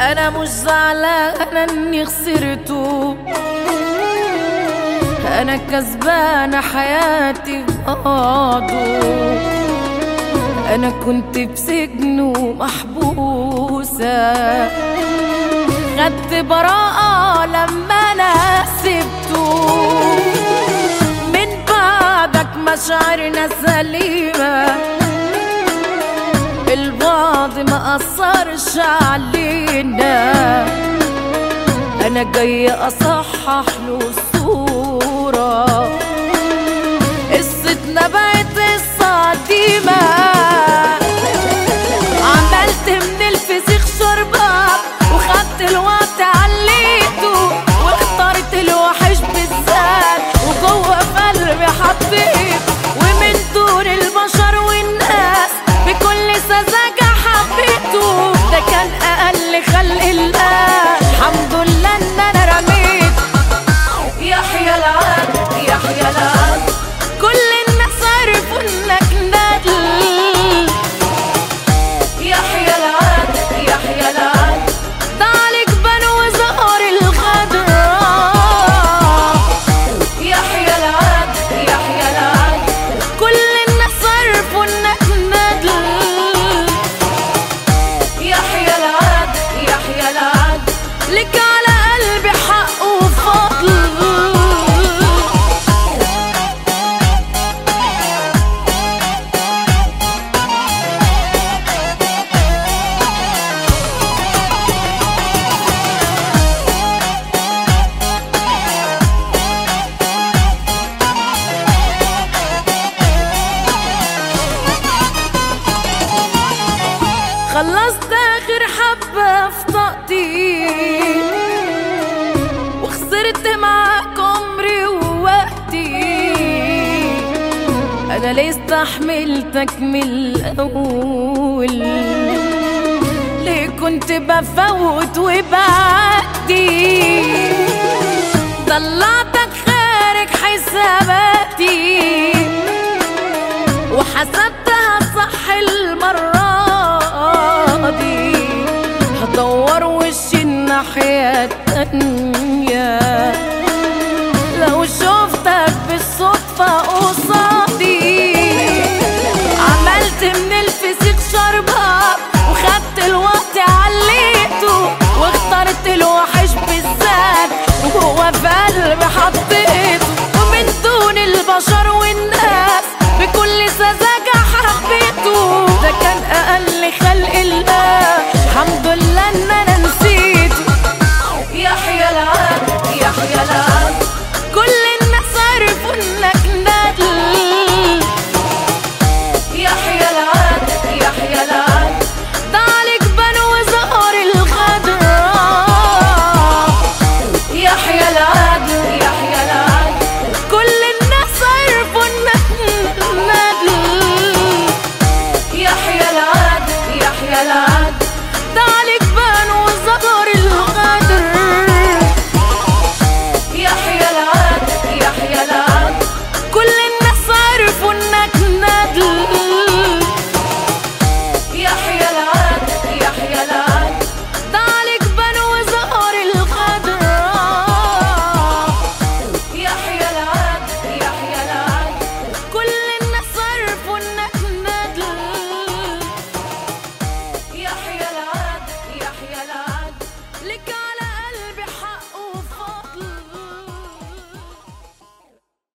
انا مش زعلانه اني خسرته انا كسبانه حياتي بعضه انا كنت في سجن ومحبوسه خدت براءة لما انا سبته من بعدك مشاعرنا سليمة البعض ما أثرش علينا أنا جاية أصحح له الصورة قصتنا بقت قصة قديمة عملت من الفسيخ شربات وخدت الوقت عليته واخترت الوحش بالذات وجوه في قلبي حطيت ومن دون البشر والناس بكل سذاجة حبيته ده كان أقل خلق الله الحمد لله إن أنا رميت يحيى العاد يحيى العاد كل الناس عرفوا إنك ندل يحيى العاد يحيى العاد ده عليك بان وزهر الغدر يحيى العاد يحيى العاد كل الناس عرفوا انك ندل يحيى العاد يحيى العاد لك على قلبي حق وفضل خلصت اخر حبة في طاقتي وخسرت معاك عمري ووقتي انا ليه استحملتك من الاول ليه كنت بفوت وبعدي طلعتك خارج حساباتي وحسبتها صح المرة دي هدور وشي الناحية التانية لو شفتك بالصدفة قصادي